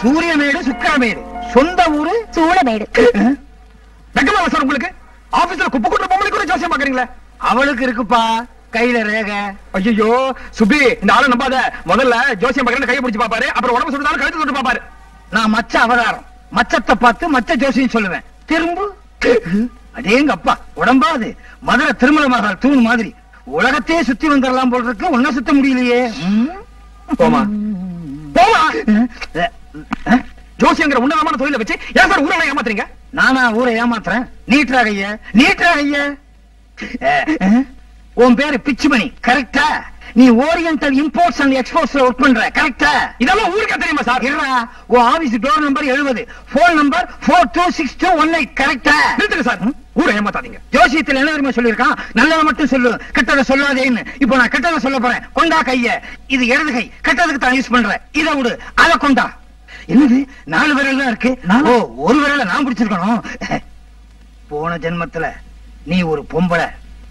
சூரியமேடு சுக்கிரமேடு சொந்த ஊரு சூளமேடு வெக்கமா இல்ல சார் உங்களுக்கு ஆபீஸ்ல குப்பை கொட்டுற பொம்பளை கூட ஜோசியம் பாக்குறீங்களா அவளுக்கு இருக்குப்பா கையில ரேகை ஐயோ சுபி இந்த ஆளை நம்பாத முதல்ல ஜோசியம் பாக்குறேன் கையை பிடிச்சு பாப்பாரு அப்புறம் உடம்பு சுடுதாலும் கழுத்து சுட்டு பாப்பாரு நான் மச்ச அவதாரம் மச்சத்தை பார்த்து மச்ச ஜோசியம் சொல்லுவேன் திரும்பு அடேங்க அப்பா உடம்பாது மதுரை திருமல மகால் தூண் மாதிரி உலகத்தையே சுத்தி வந்துடலாம் போல இருக்கு ஒன்னும் சுத்த முடியலையே ம்? போமா போமா அஹ், அஹ், ஜோசியங்கிற உன்னதமான தொழிலை வச்சு ஏன் சார் ஊரை ஏமாத்துறீங்க நானா ஊரை ஏமாத்துறேன் நீட்ரா ஐயா நீட்ரா ஐயா அஹ், அஹ், உன் பேரு பிச்சுமணி கரெக்டா நீ ஓரியன்டல் இம்போர்ட்ஸ் அண்ட் எக்ஸ்போர்ட்ஸ்ல ஒர்க் பண்ற கரெக்டா இதெல்லாம் ஊருக்கே தெரியுமா சார் இருடா உன் ஆபீஸ் டோர் நம்பர் எழுபது phone number four two six two one eight கரெக்டா நிறுத்துங்க சார் ஊரை ஏமாத்தாதீங்க ஜோசியத்தில் என்ன தெரியுமா சொல்லியிருக்கான் நல்லதை மட்டும் சொல்லு கெட்டதை சொல்லாதேன்னு இப்போ நான் கெட்டதை சொல்ல போறேன் கொண்டா கைய இது இடது கை கெட்டதுக்கு தான் யூஸ் பண்றேன் இதை விடு அதை கொண்டா என்னது நாலு விரல் தான் இருக்கு ஓ ஒரு விரல நான் பிடிச்சிருக்கணும் போன ஜென்மத்துல நீ ஒரு பொம்பளை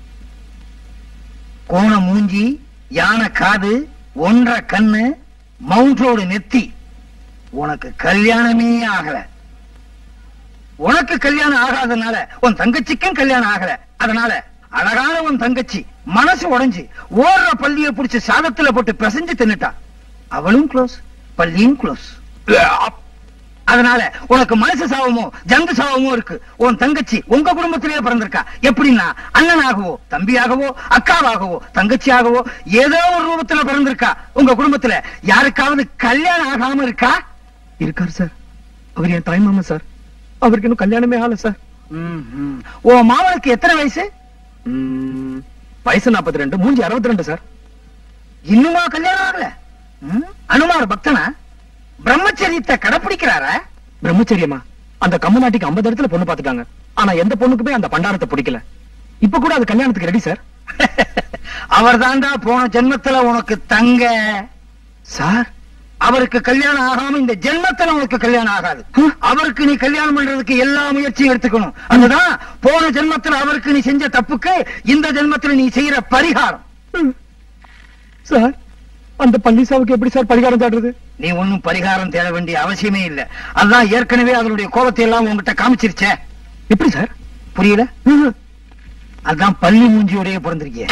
கோண மூஞ்சி யானை காது ஒன்றரை கண்ணு மவுண்ட் ரோடு நெத்தி உனக்கு கல்யாணமே ஆகல உனக்கு கல்யாணம் ஆகாதனால உன் தங்கச்சிக்கும் கல்யாணம் ஆகல அதனால அழகான உன் தங்கச்சி மனசு உடைஞ்சு ஓடுற பள்ளிய புடிச்சு சாதத்துல போட்டு பிசைஞ்சு தின்னுட்டா அவளும் க்ளோஸ் பள்ளியும் க்ளோஸ் அதனால உனக்கு மனசு சாவமோ ஜந்து சாவமோ இருக்கு உன் தங்கச்சி உங்க குடும்பத்திலேயே பிறந்திருக்கா எப்படின்னா அண்ணனாகவோ தம்பியாகவோ அக்காவாகவோ தங்கச்சியாகவோ ஏதோ ஒரு ரூபத்துல பிறந்திருக்கா உங்க குடும்பத்துல யாருக்காவது கல்யாணம் ஆகாம இருக்கா இருக்காரு சார் அவர் என் தாய் மாமா சார் அவருக்கு இன்னும் கல்யாணமே ஆகல சார் ம்ஹும். உன் மாமனுக்கு எத்தனை வயசு வயசு நாற்பத்தி ரெண்டு மூஞ்சி அறுபத்தி ரெண்டு சார் இன்னுமா கல்யாணம் ஆகல ம்? அனுமார் பக்தனா பிரம்மச்சரியத்தை கடைப்பிடிக்கிறாரா பிரம்மச்சரியமா அந்த கம்மநாட்டிக்கு ஐம்பது இடத்துல பொண்ணு பாத்துட்டாங்க ஆனா எந்த பொண்ணுக்குமே அந்த பண்டாரத்தை பிடிக்கல இப்ப கூட அது கல்யாணத்துக்கு ரெடி சார் அவர் தாண்டா போன ஜென்மத்துல உனக்கு தங்க சார் அவருக்கு கல்யாணம் ஆகாம இந்த ஜென்மத்துல உனக்கு கல்யாணம் ஆகாது அவருக்கு நீ கல்யாணம் பண்றதுக்கு எல்லா முயற்சியும் எடுத்துக்கணும் அதுதான் போன ஜென்மத்துல அவருக்கு நீ செஞ்ச தப்புக்கு இந்த ஜென்மத்துல நீ செய்யற பரிகாரம் சார் அந்த பள்ளிசாவுக்கு எப்படி சார் பரிகாரம் தாடுறது நீ ஒண்ணும் பரிகாரம் தேட வேண்டிய அவசியமே இல்ல அதான் ஏற்கனவே அதனுடைய கோபத்தை எல்லாம் உங்ககிட்ட காமிச்சிருச்சே எப்படி சார் புரியல அதான் பள்ளி மூஞ்சியோடய பிறந்திருக்கிய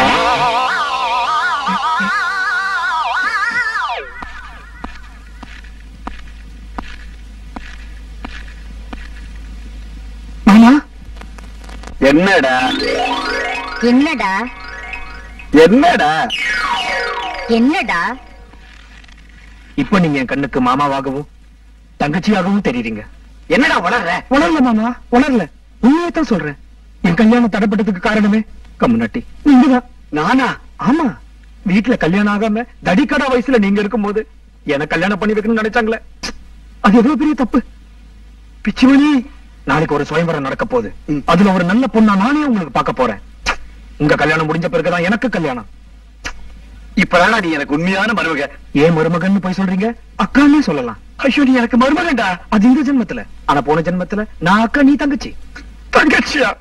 மாமா என்னடா என்னடா என்னடா என்னடா இப்ப நீங்க என் கண்ணுக்கு மாமாவாகவும் தங்கச்சியாகவும் தெரியுறீங்க என்னடா வளர்ற உணரல மாமா உணரல உண்மையை தான் சொல்றேன் என் கல்யாணம் தடைப்பட்டதுக்கு காரணமே கம்முனாட்டி நீங்கதான் நானா ஆமா வீட்டுல கல்யாணம் ஆகாம தடிக்கடா வயசுல நீங்க இருக்கும்போது எனக்கு கல்யாணம் பண்ணி வைக்கணும்னு நினைச்சாங்களே அது எவ்வளவு பெரிய தப்பு பிச்சுமணி நாளைக்கு ஒரு சுயம்பரம் நடக்க போகுது அதுல ஒரு நல்ல பொண்ணா நானே உங்களுக்கு பார்க்க போறேன் உங்க கல்யாணம் முடிஞ்ச பிறகுதான் எனக்கு கல்யாணம் இப்பதான் நீ எனக்கு உண்மையான மருமக ஏன் மருமகன்னு போய் சொல்றீங்க அக்கான்னே சொல்லலாம் ஐயோ நீ எனக்கு மருமகன்டா அது இந்த ஜென்மத்துல ஆனா போன ஜென்மத்துல நான் அக்கா நீ தங்கச்சி தங்கச்சியா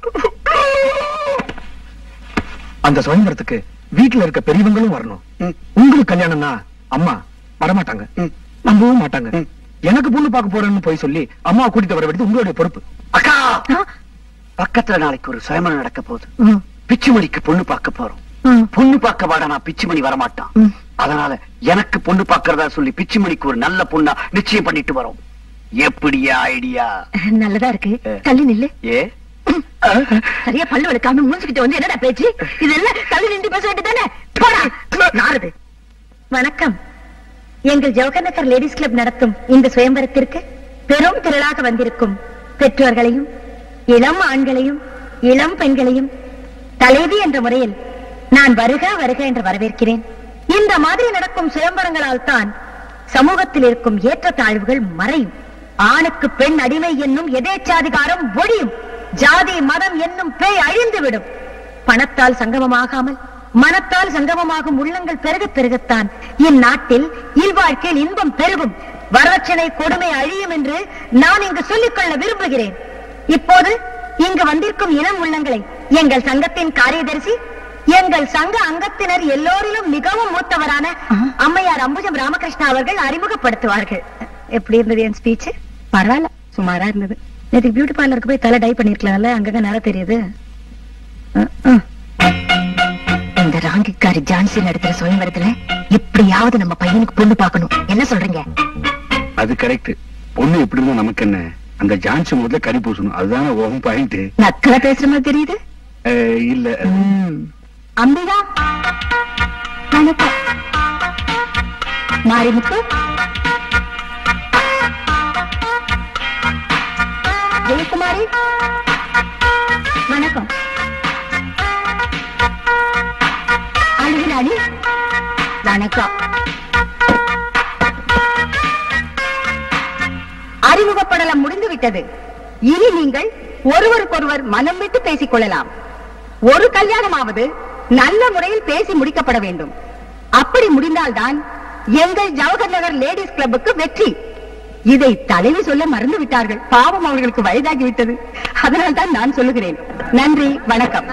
அந்த சுயம்பரத்துக்கு வீட்டுல இருக்க பெரியவங்களும் வரணும் ம். உங்களுக்கு கல்யாணம்னா அம்மா வரமாட்டாங்க ம். நம்பவும் மாட்டாங்க ம். எனக்கு பொண்ணு பார்க்க போறேன்னு போய் சொல்லி அம்மா கூட்டிட்டு வர வேண்டியது உங்களுடைய பொறுப்பு அக்கா பக்கத்துல நாளைக்கு ஒரு சுயமனம் நடக்க போகுது பிச்சுமணிக்கு பொண்ணு பார்க்க போறோம் பொண்ணு பார்க்க வாட நான் பிச்சுமணி வரமாட்டான் அதனால எனக்கு பொண்ணு பார்க்கறதா சொல்லி பிச்சுமணிக்கு ஒரு நல்ல பொண்ணா நிச்சயம் பண்ணிட்டு வரோம் எப்படியா ஐடியா நல்லதா இருக்கு தள்ளி நில்லு ஏ சரியா பல்லு வளர்க்காம மூஞ்சுக்கிட்ட வந்து என்னடா பேச்சு இதெல்லாம் தள்ளி நின்று பேச வேண்டியதானே போடா நாருது வணக்கம் எங்கள் ஜவஹர் நகர் லேடிஸ் கிளப் நடத்தும் இந்த சுயம்பரத்திற்கு பெரும் திரளாக வந்திருக்கும் பெற்றோர்களையும் இளம் ஆண்களையும் இளம் பெண்களையும் தலைவி என்ற முறையில் நான் வருக வருக என்று வரவேற்கிறேன் இந்த மாதிரி நடக்கும் சுயம்பரங்களால் தான் சமூகத்தில் இருக்கும் ஏற்றத்தாழ்வுகள் மறையும் ஆணுக்கு பெண் அடிமை என்னும் எதேச்சாதிகாரம் ஒழியும் ஜாதி மதம் என்னும் பேய் அழிந்துவிடும் பணத்தால் சங்கமமாகாமல் மனத்தால் சங்கமமாகும் உள்ளங்கள் பெருக பெருகத்தான் இந்நாட்டில் இல்வாழ்க்கையில் இன்பம் பெருகும் வரதட்சணை கொடுமை அழியும் என்று நான் இங்கு சொல்லிக்கொள்ள விரும்புகிறேன் இப்போது இங்கு வந்திருக்கும் இளம் உள்ளங்களை எங்கள் சங்கத்தின் காரியதரிசி எங்கள் சங்க அங்கத்தினர் எல்லோரிலும் மிகவும் மூத்தவரான அம்மையார் அம்புஜம் ராமகிருஷ்ணா அவர்கள் அறிமுகப்படுத்துவார்கள் எப்படி இருந்தது என் ஸ்பீச் பரவாயில்ல சுமாரா இருந்தது நேற்று பியூட்டி பார்லருக்கு போய் தலை டை பண்ணிருக்கலாம்ல அங்கங்க நேரம் தெரியுது அஹ், அஹ். இந்த ராங்கிக்காரி ஜான்சி நடத்துற சுயம்பரத்துல எப்படியாவது நம்ம பையனுக்கு பொண்ணு பார்க்கணும் என்ன சொல்றீங்க அது கரெக்ட் பொண்ணு எப்படி இருந்தா நமக்கு என்ன அந்த ஜான்சி முதல்ல கறி பூசணும் அதுதானே ஓம் பாயிண்ட் நக்கலா பேசுற மாதிரி தெரியுது இல்ல அம்பிகா வணக்கம் மாரிமுத்து ஜெயக்குமாரி வணக்கம் அழுகிறாடி வணக்கம் அறிமுகப்படலம் முடிந்து விட்டது இனி நீங்கள் ஒருவருக்கொருவர் மனம் விட்டு பேசிக் கொள்ளலாம் ஒரு கல்யாணமாவது நல்ல முறையில் பேசி முடிக்கப்பட வேண்டும் அப்படி முடிந்தால்தான் எங்கள் ஜவஹர் நகர் லேடிஸ் கிளப்புக்கு வெற்றி இதை தலைவி சொல்ல மறந்து விட்டார்கள் பாவம் அவர்களுக்கு வயதாகி விட்டது அதனால் தான் நான் சொல்லுகிறேன் நன்றி வணக்கம்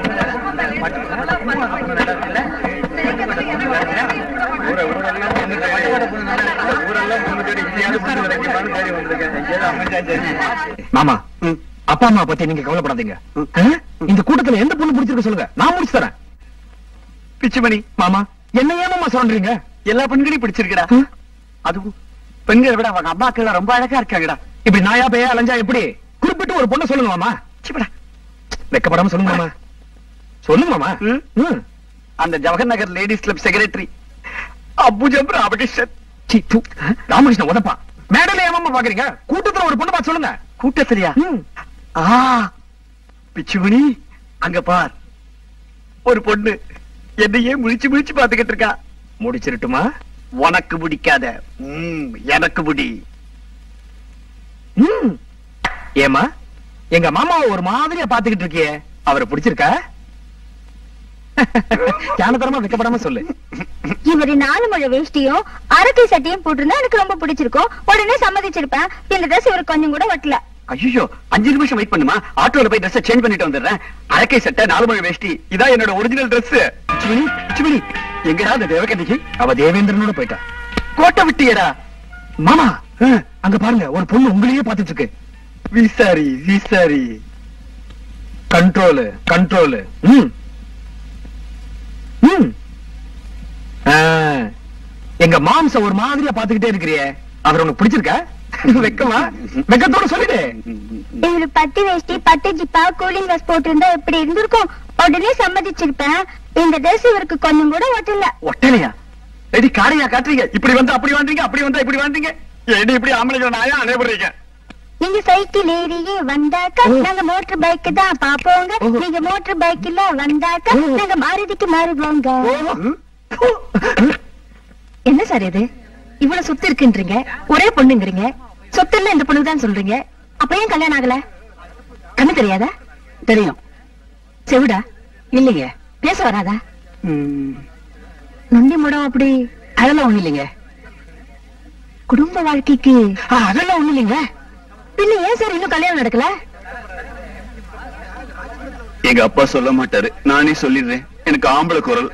மாமா அப்பா அம்மா பத்தி நீங்க கவலைப்படாதீங்க ஆ? இந்த கூட்டத்துல எந்த பொண்ணு பிடிச்சிருக்கு சொல்லுங்க நான் முடிச்சு தரேன் பிச்சுமணி மாமா என்ன ஏமாமா சொல்றீங்க எல்லா பெண்களையும் பிடிச்சிருக்கடா ஆ? அதுவும் பெண்களை விட அவங்க அம்மாக்கள் எல்லாம் ரொம்ப அழகா இருக்காங்கடா இப்படி நாயா பேயா அலைஞ்சா எப்படி குறிப்பிட்டு ஒரு பொண்ணை சொல்லுங்க மாமா சிப்படா வெக்கப்படாம சொல்லுங்க மாமா சொல்லுங்க மாமா ம். ம். அந்த Jawahar Nagar ladies club secretary அபுஜம் ராமகிருஷ்ணன் சீ, தூ. ராமகிருஷ்ணன் உதப்பா மேடையில ஏமாமா பாக்குறீங்க கூட்டத்துல ஒரு பொண்ணு பார்த்து சொல்லுங்க கூட்டத்திலையா ம். ஆ பிச்சுமணி அங்க பார் ஒரு பொண்ணு என்னையே முழிச்சு முழிச்சு பாத்துக்கிட்டு இருக்கா முடிச்சிருட்டுமா உனக்கு பிடிக்காத ம், எனக்கு முடி ம். ஏமா எங்க மாமாவை ஒரு மாதிரியா பாத்துக்கிட்டு இருக்கியே அவரை பிடிச்சிருக்கா ஞானதரமா வைக்கப்படாம சொல்லு இவரு நாலு மழை வேஷ்டியும் அரக்கை சட்டையும் போட்டிருந்தா எனக்கு ரொம்ப பிடிச்சிருக்கும் உடனே சம்மதிச்சிருப்பேன் இந்த ட்ரெஸ் இவரு கொஞ்சம் கூட ஒட்டல ஐயோ அஞ்சு நிமிஷம் வெயிட் பண்ணுமா ஆட்டோல போய் ட்ரெஸ் சேஞ்ச் பண்ணிட்டு வந்துடுறேன் அரைக்கை சட்டை நாலு மணி வேஷ்டி இதான் என்னோட ஒரிஜினல் ட்ரெஸ் பிச்சுமணி பிச்சுமணி எங்கடா அந்த தேவகன்னிக்கு அவ தேவேந்திரனோட போயிட்டா கோட்டை விட்டியடா மாமா அங்க பாருங்க ஒரு பொண்ணு உங்களையே பாத்துட்டு இருக்கு விசாரி விசாரி கண்ட்ரோல் கண்ட்ரோல் ம் ம் ஆ, எங்க மாம்ச ஒரு மாதிரியா பாத்துக்கிட்டே இருக்கிறியே அவர் உனக்கு பிடிச்சிருக்கா வெக்கமா வெக்கத்தோட சொல்லிடு இவரு பட்டு வேஷ்டி பட்டு ஜிப்பா கூலிங் ட்ரெஸ் போட்டிருந்தா எப்படி இருந்திருக்கும் உடனே சம்மதிச்சிருப்பேன் இந்த ட்ரெஸ் இவருக்கு கொஞ்சம் கூட ஒட்டல ஒட்டலையா எடி காரையா காட்டுறீங்க இப்படி வந்து அப்படி வாண்டீங்க அப்படி வந்தா இப்படி வாண்டீங்க ஏடி இப்படி ஆம்பளைங்க நாயா அனைவடுறீங்க நீங்க சைக்கிள் ஏறியே வந்தாக்கா ஓ. நாங்க மோட்டர் பைக் தான் பாப்போங்க ஓ. நீங்க மோட்டர் பைக்ல வந்தாக்கா ஓ. நாங்க மாருதிக்கு மாறுவோங்க என்ன சார் இது இவ்வளவு சொத்து இருக்குன்றீங்க ஒரே பொண்ணுங்கிறீங்க சொத்து எல்லாம் இந்த பொண்ணுக்கு தான் சொல்றீங்க அப்ப ஏன் கல்யாணம் ஆகல கண்ணு தெரியாதா தெரியும் செவிடா இல்லைங்க பேச வராதா நொண்டி முடம் அப்படி அதெல்லாம் ஒண்ணு இல்லைங்க குடும்ப வாழ்க்கைக்கு அதெல்லாம் ஒண்ணு இல்லைங்க பின்ன ஏன் சார் இன்னும் கல்யாணம் நடக்கல எங்க அப்பா சொல்ல மாட்டாரு நானே சொல்லிடுறேன் எனக்கு ஆம்பளை குரல்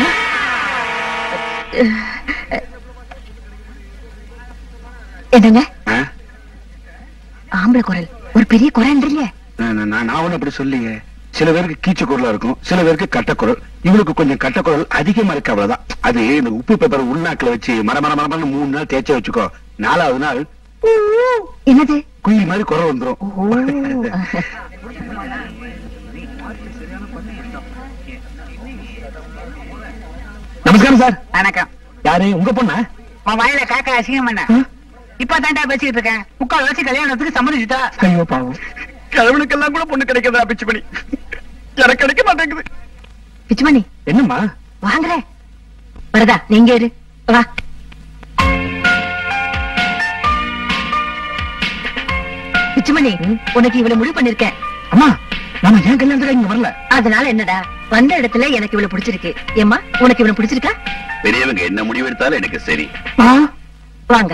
என்னங்க ஆ? ஆம்பளை குரல் ஒரு பெரிய குரல்ன்றீங்க நான் நான் நான் ஒண்ணு அப்படி சொல்லிங்க சில பேருக்கு கீச்ச குரலா இருக்கும் சில பேருக்கு கட்டக்குரல் இவளுக்கு கொஞ்சம் கட்டக்குரல் அதிகமா இருக்கு அவ்வளவுதான் அது இந்த உப்பு பேப்பர் உள்நாக்குல வச்சு மர மர மரமரன்னு மூணு நாள் தேய்ச்ச வச்சுக்கோ நாலாவது நாள் என்னது குயில் மாதிரி குரல் வந்துரும் ஓ நமஸ்காரம் சார் வணக்கம் யாரு உங்க பொண்ணா உன் வாயில காக்கா அசிங்கம் பண்ண இப்ப தாண்டா பேசிட்டு இருக்கேன் முக்கால் வச்சு கல்யாணத்துக்கு சம்மதிச்சுட்டா ஐயோ பாவம் கிழவனுக்கெல்லாம் கூட பொண்ணு கிடைக்கிறதா பிச்சு பண்ணி எனக்கு கிடைக்க மாட்டேங்குது பிச்சுமணி என்னம்மா வாங்குறேன் வரதா நீங்க இரு வா பிச்சுமணி உனக்கு இவ்வளவு முடிவு பண்ணிருக்கேன் அம்மா நாம ஏன் கல்யாணத்துக்கு இங்க வரல அதனால என்னடா வந்த இடத்துல எனக்கு இவ்வளவு பிடிச்சிருக்கு ஏம்மா உனக்கு இவ்வளவு பிடிச்சிருக்கா பெரியவங்க என்ன முடிவு எடுத்தாலும் எனக்கு சரி வாங்க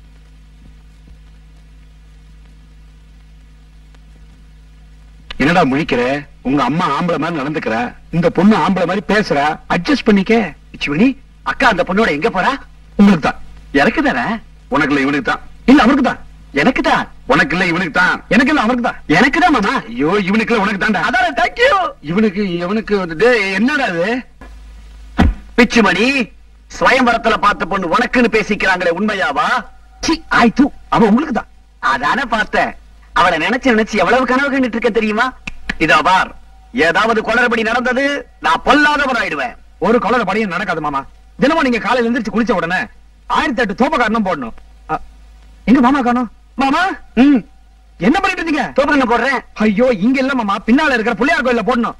என்னடா முழிக்கிற உங்க அம்மா ஆம்பளை மாதிரி நடந்துக்கிற இந்த பொண்ணு ஆம்பளை மாதிரி பேசுறா அட்ஜஸ்ட் பண்ணிக்க பிச்சுமணி அக்கா அந்த பொண்ணோட எங்க போறா உங்களுக்கு தான் எனக்கு தானே உனக்குல இவனுக்கு தான் இல்ல அவருக்கு தான் எனக்கு தான் உனக்கு இல்ல இவனுக்கு தான் எனக்கு இல்ல அவருக்கு தான் எனக்கு தான் மாமா ஐயோ இவனுக்கு இல்ல உனக்கு தான்டா அதான் தேங்க்யூ இவனுக்கு இவனுக்கு வந்துட்டு என்னடா அது பிச்சுமணி ஸ்வயம்பரத்துல பார்த்த பொண்ணு உனக்குன்னு பேசிக்கிறாங்களே உண்மையாவா சி ஆய் தூ அவன் உங்களுக்கு தான் அதானே பார்த்தேன் அவளை நினைச்சு நினைச்சு எவ்வளவு கனவு கண்டுட்டு இருக்க தெரியுமா இதோ பார் ஏதாவது குளறுபடி நடந்தது நான் பொல்லாதவர் ஆயிடுவேன் ஒரு கொலர படியும் நடக்காது மாமா தினமும் நீங்க காலையில எந்திரிச்சு குளிச்ச உடனே ஆயிரத்தி எட்டு தோப்ப காரணம் போடணும் அ, எங்க மாமா காணோம் மாமா ம் என்ன பண்ணிட்டு இருந்தீங்க தோப்புங்க போடுறேன் ஐயோ இங்க இல்ல மாமா பின்னால இருக்கிற புள்ளியார் கோயில்ல போடணும்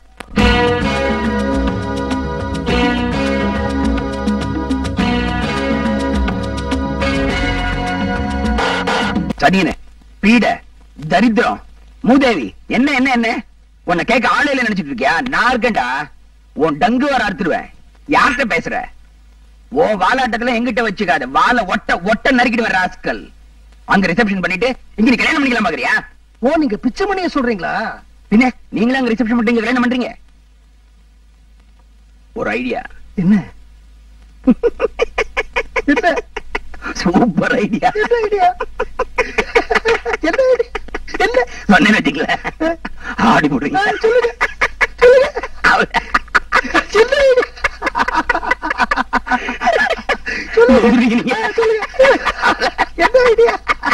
சடியனே பீட தரித்திரம் மூதேவி என்ன என்ன என்ன உன்னை கேட்க ஆளு இல்ல நினைச்சிட்டு இருக்கியா நான் இருக்கேன்டா உன் டங்கு வர அறுத்துருவேன் யார்கிட்ட பேசுற ஓ வாலாட்டத்துல எங்கிட்ட வச்சுக்காத வாழ ஒட்ட ஒட்ட நறுக்கிடுவேன் ராஸ்கல் அங்க ரிசப்ஷன் பண்ணிட்டு இங்க நீ கல்யாணம் பண்ணிக்கலாம் பாக்குறியா ஓ நீங்க பிச்சை மணிய சொல்றீங்களா பின்ன நீங்களும் அங்க ரிசப்ஷன் பண்ணிட்டு இங்க கல்யாணம் பண்றீங்க ஒரு ஐடியா என்ன என்ன சூப்பர் ஐடியா என்ன ஐடியா என்ன ஐடியா என்ன சொன்னேன் வச்சுக்கல ஆடி போடுவீங்க ஆ, சொல்லுங்க சொல்லுங்க அவ- என்ன ஐடியா புரியுறீங்க? என்ன ஐடியா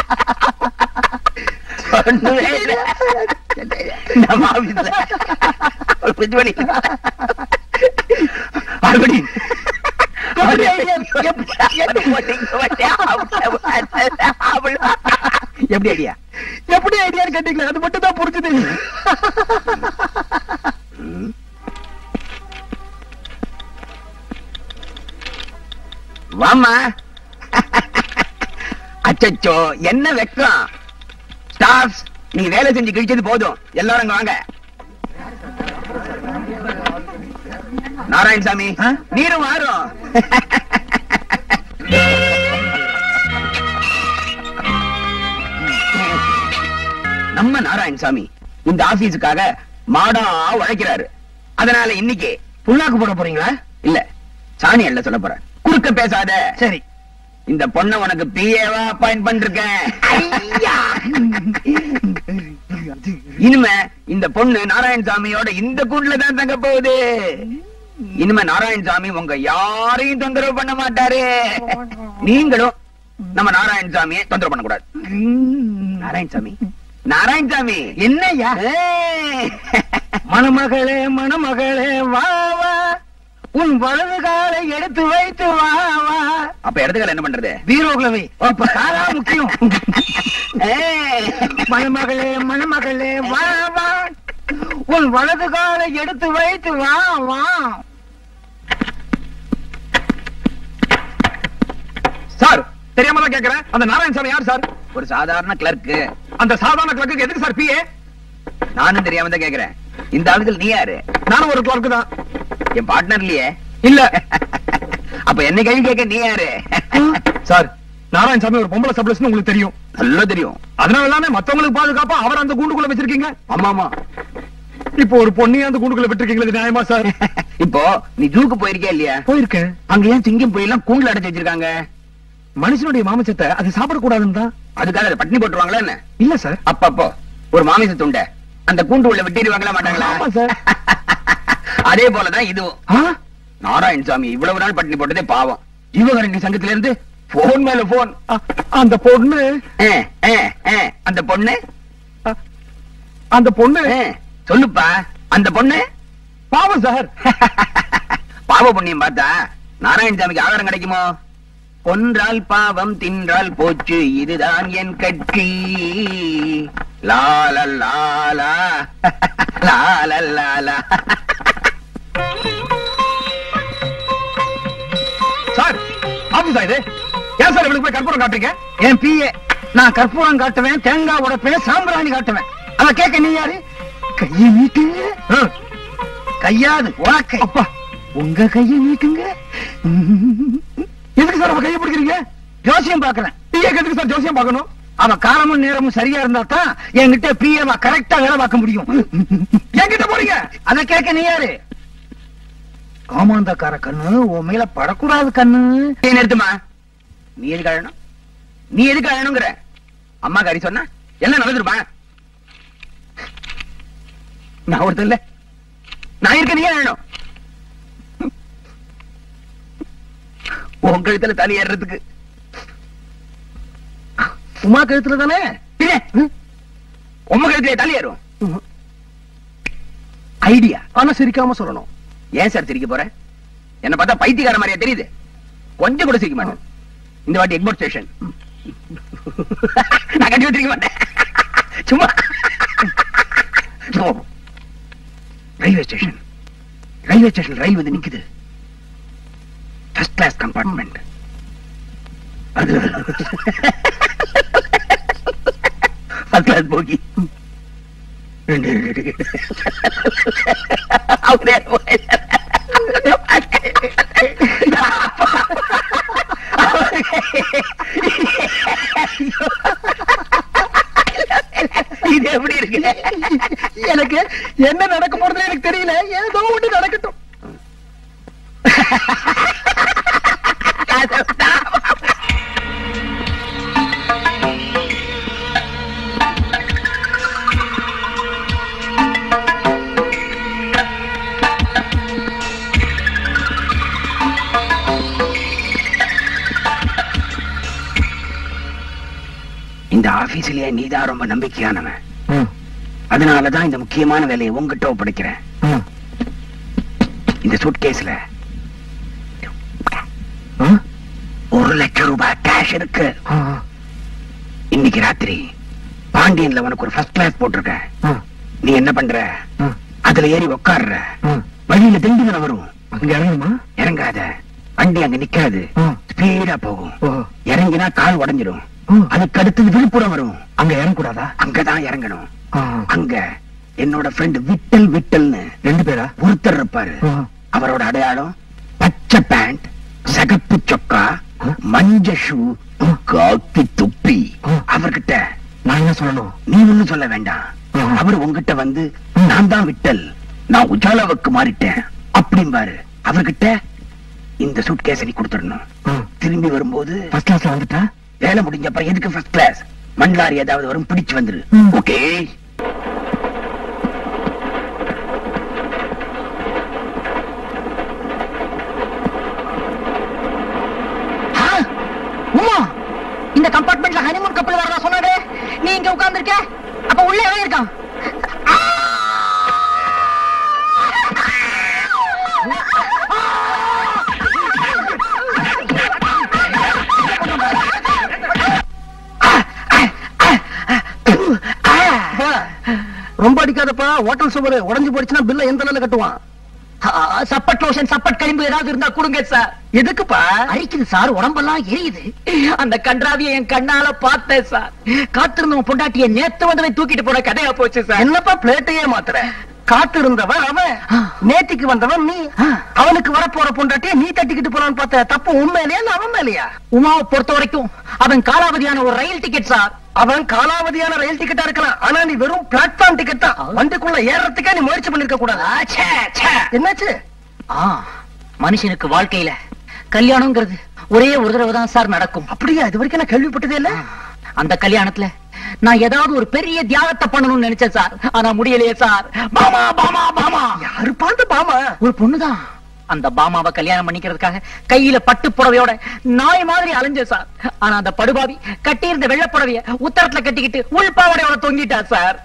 ஒண்ணுமே இல்ல. நம்ம ஆபீஸ்ல ஒரு பிரிட்ஜ் பண்ணி மறுபடியும் எப்படி idea? எப்படி- எப்படி ஐடியா எப்படி ஐடியான்னு கேட்டீங்களா அது மட்டும் தான் புரிஞ்சுது வாமா அச்சச்சோ என்ன வெக்கம் ஸ்டாஃப்ஸ் நீங்க வேலை செஞ்சு கிழிச்சது போதும் எல்லாரும் இங்க வாங்க நாராயணசாமி ஆ? நீரும் வாரும் நம்ம நாராயணசாமி இந்த ஆபீஸுக்காக மாடா உழைக்கிறாரு அதனால இன்னைக்கு புண்ணாக்கு போட போறீங்களா இல்ல சாணி அல்ல சொல்ல போறேன் குறுக்க பேசாத சரி இந்த பொண்ண உனக்கு பிஏவா அப்பாயிண்ட் பண்ணிருக்கேன் இனிமே இந்த பொண்ணு நாராயணசாமியோட இந்த கூண்டுல தான் தங்க போகுது இனிமே நாராயணசாமி உங்க யாரையும் தொந்தரவு பண்ண மாட்டாரு நீங்களும் நம்ம நாராயணசாமியை தொந்தரவு பண்ணக்கூடாது நாராயணசாமி நாராயணசாமி என்னய்யா ஏய். மணமகளே மணமகளே வா வா உன் வலது காலை எடுத்து வைத்து வா வா அப்ப இடத்துக்கால என்ன பண்றது பீரோக்குள்ள வை இப்ப காரா முக்கியம் ஏய். மணமகளே மணமகளே வா வா உன் வலது காலை எடுத்து வைத்து வா வா சார் தெரியாம தான் கேக்குறேன் அந்த நாராயணசாமி யார் சார் ஒரு சாதாரண கிளர்க்கு அந்த சாதாரண கிளர்க்கு எதுக்கு சார் பிஏ நானும் தெரியாம தான் கேக்குறேன் இந்த ஆளுகள் நீ யாரு நானும் ஒரு கிளர்க்கு தான் என் பார்ட்னர் இல்லையே இல்ல அப்ப என்ன கேள்வி கேட்க நீ யாரு சார் நாராயணசாமி ஒரு பொம்பளை சப்ளஸ்னு உங்களுக்கு தெரியும் நல்லா தெரியும் அதனால தானே மத்தவங்களுக்கு பாதுகாப்பா அவர் அந்த கூண்டுக்குள்ள வச்சிருக்கீங்க ஆமா ஆமா இப்போ ஒரு பொண்ணையும் அந்த கூண்டுக்குள்ள விட்டுருக்கீங்களா இது நியாயமா சார் இப்போ நீ ஜூக்கு போயிருக்கியா இல்லையா போயிருக்கேன் அங்க ஏன் சிங்கம் போய் எல்லாம் கூண்டுல அடைச்சு வச்சிருக்காங்க மனுஷனுடைய மாமிசத்தை அது சாப்பிடக்கூடாதுன்னு தான் அதுக்காக அதை பட்டினி போட்டுருவாங்களா என்ன இல்ல சார் அப்பப்போ ஒரு மாமிச துண்டை அந்த கூண்டு உள்ள விட்டிடுவாங்களா மாட்டாங்களா ஆமா சார் அதே போலதான் இதுவும் ஆ? நாராயணசாமி இவ்வளவு நாள் பட்டினி போட்டதே பாவம் இவங்க சங்கத்துல இருந்து போன் மேல போன் அ- அந்த பொண்ணு அந்த பொண்ணு அ- அந்த பொண்ணு ஆ, சொல்லுப்பா அந்த பொண்ணு பாவம் சார் பாவ புண்ணியம் பார்த்தா நாராயணசாமிக்கு ஆகாரம் கிடைக்குமோ கொன்றால் பாவம் தின்றால் போச்சு இதுதான் என் கட்சி லால லாலா லால லாலா சார் ஆபீஸா இது ஏன் சார் இவளுக்கு போய் கற்பூரம் காட்டுறீங்க என் பிஏ நான் கற்பூரம் காட்டுவேன் தேங்காய் உடைப்பேன் சாம்பிராணி காட்டுவேன் அத கேட்க நீ யாரு கையை நீட்டுங்க ஆ, கையாது உனக்கு அப்பா உங்க கையை நீட்டுங்க எதுக்கு சார் அவ கையை பிடிக்கிறீங்க ஜோசியம் பாக்குறேன் பிஏ எதுக்கு சார் ஜோசியம் பார்க்கணும் அவ காலமும் நேரமும் சரியா இருந்தா தான் என்கிட்ட பிஏவா கரெக்டா வேலை பார்க்க முடியும் என்கிட்ட போறீங்க அத கேட்க நீ யாரு காமாந்தக்கார கண்ணு உன் மேல படக்கூடாது கண்ணு நீ நிறுத்துமா நீ எதுக்கு அழணும் நீ எதுக்கு அழணுங்கிற அம்மா காரி சொன்னா என்ன நடந்துருப்பா நான் ஒருத்தன் இல்ல நான் இருக்க நீ வேணும் உன் கழுத்துல தலை ஏறுறதுக்கு உமா கழுத்துல தானே பின்ன, உம்ம கழுத்துல தலை ஏறும் ஐடியா ஆனா சிரிக்காம சொல்லணும் ஏன் சார் சிரிக்க போற என்ன பார்த்தா பைத்தியக்கார மாதிரியா தெரியுது கொஞ்சம் கூட சிரிக்க மாட்டேன் இந்த வாட்டி எக்மோர் ஸ்டேஷன் நான் கட்டி வச்சிருக்க மாட்டேன் சும்மா railway station railway station rail வந்து நிக்குது ஃபர்ஸ்ட் கிளாஸ் கம்பார்ட்மெண்ட் அது ஃபர்ஸ்ட் கிளாஸ் போகி ரெண்டு அப்படியே இது எப்படி இருக்கு எனக்கு என்ன நடக்க போறது எனக்கு தெரியல ஏதோ ஒண்ணு நடக்கட்டும் இந்த ஆபீஸ்லயே நீதான் ரொம்ப நம்பிக்கையானவன் அதனாலதான் இந்த முக்கியமான வேலையை உங்ககிட்ட ஒப்படைக்கிறேன் இந்த சூட்கேஸ்ல ஒரு லட்சம் ரூபாய் கேஷ் இருக்கு இன்னைக்கு ராத்திரி பாண்டியன்ல உனக்கு ஒரு ஃபர்ஸ்ட் கிளாஸ் போட்டிருக்கேன் நீ என்ன பண்ற அதுல ஏறி உட்கார்ற வழியில திண்டிவனம் வரும் அங்க இறங்கணுமா இறங்காத வண்டி அங்க நிக்காது ஸ்பீடா போகும் இறங்கினா கால் உடைஞ்சிடும் அதுக்கு அடுத்தது விழுப்புரம் வரும் அங்க இறங்கக்கூடாதா அங்கதான் இறங்கணும் அங்க என்னோட ஃப்ரெண்ட் விட்டல் விட்டல்னு ரெண்டு பேரா ஒருத்தர் இருப்பாரு அவரோட அடையாளம் பச்சை பேண்ட் சகப்பு சொக்கா மஞ்ச ஷூ காக்கி தொப்பி அவர்கிட்ட நான் என்ன சொல்லணும் நீ ஒண்ணும் சொல்ல வேண்டாம் அவர் உங்ககிட்ட வந்து நான் தான் விட்டல் நான் உஜாலாவுக்கு மாறிட்டேன் அப்படிம்பாரு அவர்கிட்ட இந்த சூட்கேஸை நீ கொடுத்துடணும் திரும்பி வரும்போது ஃபர்ஸ்ட் கிளாஸ்ல வந்துட்டா வேலை முடிஞ்ச அப்புறம் எதுக்கு ஃபர்ஸ்ட் கிளாஸ் மண்லாரி ஏதாவது வரும் பிடிச்சு வந்துரு ஓகே உமா இந்த கம்பார்ட்மெண்ட்ல ஹனிமூன் கப்பல் வரதா சொன்னாரு நீ இங்க உட்கார்ந்திருக்க அப்ப உள்ள எவன் இருக்கான் ரொம்ப அடிக்காதப்பா ஹோட்டல் சுவரு உடைஞ்சு போயிடுச்சுன்னா பில்ல எந்த நிலையில கட்டுவான் சப்பட் லோஷன் சப்பட் களிம்பு ஏதாவது இருந்தா கொடுங்க சார் எதுக்குப்பா அரிக்குது சார் உடம்பெல்லாம் எரியுது அந்த கன்றாவிய என் கண்ணால பார்த்தேன் சார் காத்திருந்தவன் பொண்டாட்டிய நேத்து வந்தவன் தூக்கிட்டு போன கதையா போச்சு சார் என்னப்பா பிளேட்டையே மாத்துற காத்து இருந்தவன் அவன் நேத்திக்கு வந்தவன் நீ அவனுக்கு வரப்போற பொண்டாட்டிய நீ தட்டிக்கிட்டு போறான்னு பார்த்த தப்பு உண்மையிலேயா இல்ல அவன் மேலையா உமாவை பொறுத்த வரைக்கும் அவன் காலாவதியான ஒரு ரயில் டிக்கெட் சார் அவன் காலாவதியான ரயில் டிக்கெட்டா இருக்கலாம் ஆனா நீ வெறும் பிளாட்ஃபார்ம் டிக்கெட் தான் வண்டிக்குள்ள ஏறறதுக்கே நீ முயற்சி பண்ணிருக்க கூடாது ஆச்சே, ச்சே. என்னாச்சு ஆ, மனுஷனுக்கு வாழ்க்கையில கல்யாணம்ங்கிறது ஒரே ஒரு தடவை தான் சார் நடக்கும் அப்படியா இது வரைக்கும் நான் கேள்விப்பட்டதே இல்ல அந்த கல்யாணத்துல நான் ஏதாவது ஒரு பெரிய தியாகத்தை பண்ணணும்னு நினைச்சேன் சார் ஆனா முடியலையே சார் பாமா பாமா பாமா யாரு பார்த்து பாமா ஒரு பொண்ணுதான் அந்த பாமாவை கல்யாணம் பண்ணிக்கிறதுக்காக கையில பட்டு புடவையோட நாய் மாதிரி அலைஞ்சேன் சார் ஆனா அந்த படுபாவி கட்டியிருந்த வெள்ளை புடவைய உத்தரத்துல கட்டிக்கிட்டு உள்பாவடையோட தொங்கிட்டா சார்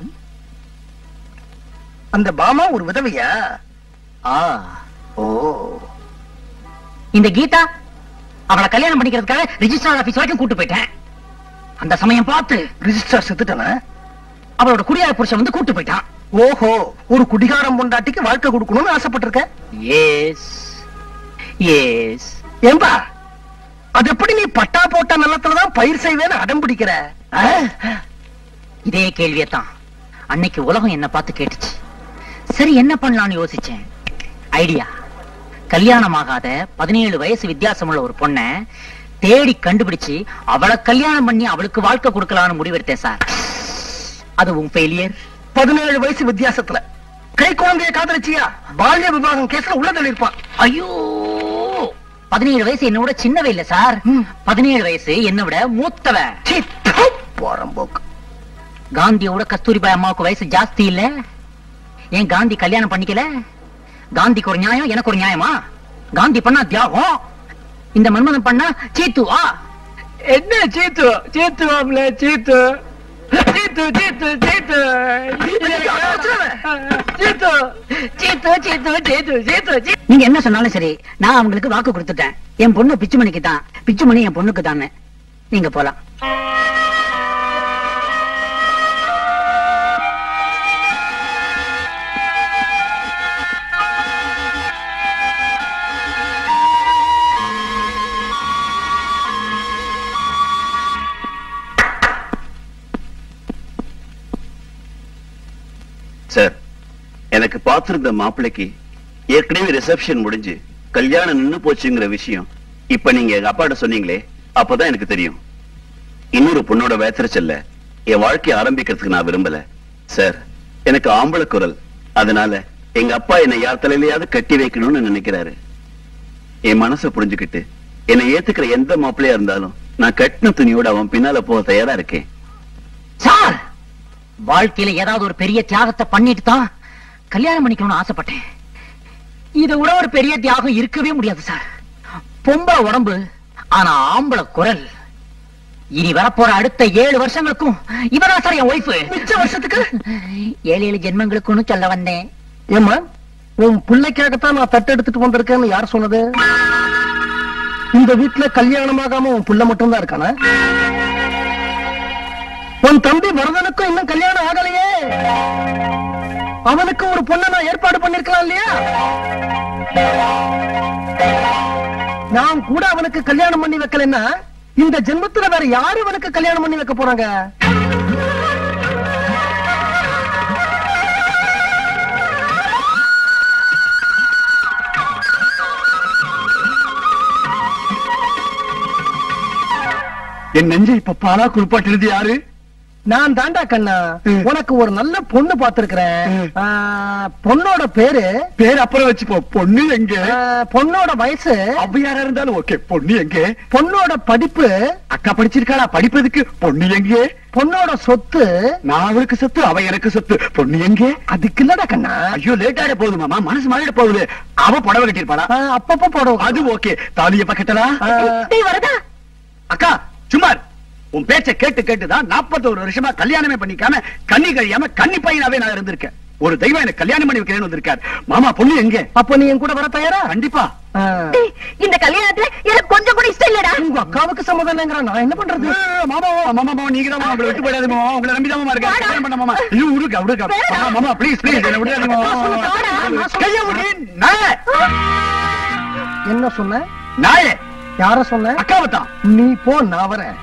அந்த பாமா ஒரு விதவையா ஆ ஓ இந்த கீதா அவளை கல்யாணம் பண்ணிக்கிறதுக்காக ரிஜிஸ்டர் ஆபீஸ் வரைக்கும் கூட்டு போயிட்டேன் அந்த சமயம் பார்த்து ரிஜிஸ்டர் செத்துட்டான அவளோட குடியார புருஷன் வந்து கூட்டு போயிட்டான் ஓஹோ ஒரு குடிகாரம் பொண்டாட்டிக்கு வாழ்க்கை கொடுக்கணும்னு ஆசைப்பட்டிருக்க எஸ் எஸ் ஏம்பா அது எப்படி நீ பட்டா போட்ட நிலத்துலதான் பயிர் செய்வேன்னு அடம் பிடிக்கிற ஆ? இதே கேள்வியத்தான் அன்னைக்கு உலகம் என்ன பார்த்து கேட்டுச்சு சரி என்ன பண்ணலாம்னு யோசிச்சேன் ஐடியா கல்யாணம் ஆகாத பதினேழு வயசு வித்தியாசமுள்ள ஒரு பொண்ண தேடி கண்டுபிடிச்சு அவளை கல்யாணம் பண்ணி அவளுக்கு வாழ்க்கை கொடுக்கலாம்னு முடிவெடுத்தேன் சார் அதுவும் ஃபெயிலியர் பதினேழு வயசு வித்தியாசத்துல கை குழந்தைய காதலிச்சியா பால்ய விவாகம் கேஸ்ல உள்ள தள்ளிருப்பான் ஐயோ பதினேழு வயசு என்னை விட சின்னவ இல்ல சார் பதினேழு வயசு என்னை விட மூத்தவ சீ, தூ, போறம்போக்கு காந்தியோட கஸ்தூரிபாய் அம்மாவுக்கு வயசு ஜாஸ்தி இல்ல ஏன் காந்தி கல்யாணம் பண்ணிக்கல காந்திக்கு ஒரு நியாயம் எனக்கு ஒரு நியாயமா காந்தி பண்ணா தியாகம் இந்த மன்மதன் பண்ணா சீத்துவா என்ன சீத்து சீத்து மாப்ள சீத்து சீத்து சீத்து சீத்து சீத்து சீத்து சீத்து சீத்து சீத்து சீத்து நீங்க என்ன சொன்னாலும் சரி நான் அவங்களுக்கு வாக்கு கொடுத்துட்டேன் என் பொண்ணு பிச்சுமணிக்கு தான் பிச்சுமணி என் பொண்ணுக்கு தானே நீங்க போலாம் சார் எனக்கு பார்த்திருந்த மாப்பிள்ளைக்கு ஏற்கனவே ரிசப்ஷன் முடிஞ்சு கல்யாணம் நின்னு போச்சுங்கிற விஷயம் இப்ப நீங்க எங்க அப்பாட்ட சொன்னீங்களே அப்பதான் எனக்கு தெரியும் இன்னொரு பொண்ணோட வேத்திரச்சல்ல என் வாழ்க்கைய ஆரம்பிக்கிறதுக்கு நான் விரும்பல சார் எனக்கு ஆம்பளை குரல் அதனால எங்க அப்பா என்னை யார் தலையிலயாவது கட்டி வைக்கணும்னு நினைக்கிறாரு என் மனசை புரிஞ்சுக்கிட்டு என்னை ஏத்துக்கிற எந்த மாப்பிள்ளையா இருந்தாலும் நான் கட்டின துணியோட அவன் பின்னால போக தயாரா இருக்கேன் சார் வாழ்க்கையில ஏதாவது ஒரு பெரிய தியாகத்தை பண்ணிட்டு தான் கல்யாணம் பண்ணிக்கணும்னு ஆசைப்பட்டேன் இதை விட ஒரு பெரிய தியாகம் இருக்கவே முடியாது சார் பொம்பளை உடம்பு ஆனா ஆம்பளை குரல் இனி வரப்போற அடுத்த ஏழு வருஷங்களுக்கும் இவதான் சார் என் ஒய்ஃபு மிச்ச வருஷத்துக்கு ஏழு ஏழு ஜென்மங்களுக்குன்னு சொல்ல வந்தேன் ஏமா உன் பிள்ளைக்காகத்தான் நான் தட்டு எடுத்துட்டு வந்திருக்கேன்னு யார் சொன்னது இந்த வீட்டுல கல்யாணமாகாம உன் புள்ள மட்டும் தான் இருக்கானா உன் தம்பி வரதனுக்கும் இன்னும் கல்யாணம் ஆகலையே அவனுக்கு ஒரு பொண்ணை நான் ஏற்பாடு பண்ணிருக்கலாம் இல்லையா நான் கூட அவனுக்கு கல்யாணம் பண்ணி வைக்கலன்னா இந்த ஜென்மத்துல வேற யாரு அவனுக்கு கல்யாணம் பண்ணி வைக்க போறாங்க என் நெஞ்சை இப்ப பாலா குறிப்பாட்டிருது யாரு நான் தாண்டா கண்ணா ம். உனக்கு ஒரு நல்ல பொண்ணு பாத்துருக்கிறேன் ம். பொண்ணோட பேரு பேர் அப்புறம் வச்சுப்போ பொண்ணு எங்க ஆ, பொண்ணோட வயசு அவ்வையாரா இருந்தாலும் ஓகே பொண்ணு எங்க பொண்ணோட படிப்பு அக்கா படிச்சிருக்காளா படிப்பதுக்கு பொண்ணு எங்க பொண்ணோட சொத்து நான் அவளுக்கு சொத்து அவ எனக்கு சொத்து பொண்ணு எங்க அதுக்கு இல்லடா கண்ணா ஐயோ லேட் ஆயிட போகுது மாமா மனசு மாறிட போகுது அவ புடவை கட்டிருப்பாளா ஆ, அப்பப்ப போடுவோம் அது ஓகே தாலிய பக்கத்தலா டேய் வரதா அக்கா சுமார் உன் பேச்ச கேட்டு கேட்டுதான் 41 வருஷமா கல்யாணமே பண்ணிக்காம கண்ணி கழியாம கன்னி பையனாவே நான் இருந்திருக்கேன் ஒரு தெய்வம் எனக்கு கல்யாணம் பண்ணி வைக்கிறேன்னு வந்திருக்காரு மாமா பொண்ணு எங்க அப்ப நீ என் கூட வர தயாரா கண்டிப்பா ஆ. டேய் இந்த கல்யாணத்துல எனக்கு கொஞ்சம் கூட இஷ்டம் இல்லடா உங்க அக்காவுக்கு சம்மதம் நான் என்ன பண்றது ஏய், மாமா மாமா மாமா நீங்க தான் உங்களை விட்டு போயிடாது மாமா உங்களை நம்பி தான் மாமா இருக்கேன் கல்யாணம் பண்ண மாமா ஐயோ விடுங்க விடுங்க மாமா, மாமா ப்ளீஸ் ப்ளீஸ் என்ன விடாதீங்க மாமா கைய விடு நாயே என்ன சொன்ன நாயே யார சொன்ன அக்காவை தான் நீ போ நான் வரேன்